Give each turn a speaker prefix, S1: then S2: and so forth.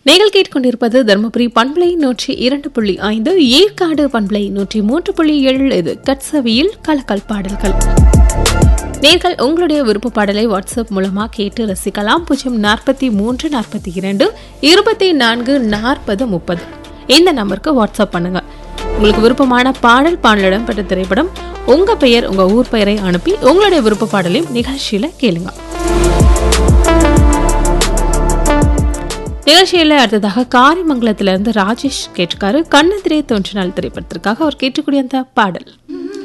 S1: நீங்கள் கேட்டுக்கொண்டிருப்பது தருமபுரி பண்பலை நூற்றி இரண்டு புள்ளி ஐந்து ஏற்காடு பண்பலை நூற்றி மூன்று புள்ளி ஏழு இது கட்சவியில் கலக்கல் பாடல்கள் நேர்கள் உங்களுடைய விருப்ப பாடலை வாட்ஸ்அப் மூலமா கேட்டு ரசிக்கலாம் பூஜ்ஜியம் நாற்பத்தி மூன்று நாற்பத்தி இரண்டு இருபத்தி நான்கு நாற்பது முப்பது இந்த நம்பருக்கு வாட்ஸ்அப் பண்ணுங்க உங்களுக்கு விருப்பமான பாடல் பாடலிடம் பெற்ற திரைப்படம் உங்க பெயர் உங்க ஊர் பெயரை அனுப்பி உங்களுடைய விருப்ப பாடலையும் நிகழ்ச்சியில கேளுங்க நிகழ்ச்சியில அடுத்ததாக காரிமங்கலத்திலிருந்து ராஜேஷ் கேட்டிருக்காரு கண்ணெதிரே தோன்றினால் திரைப்படத்திற்காக அவர் கேட்டுக்கூடிய அந்த பாடல்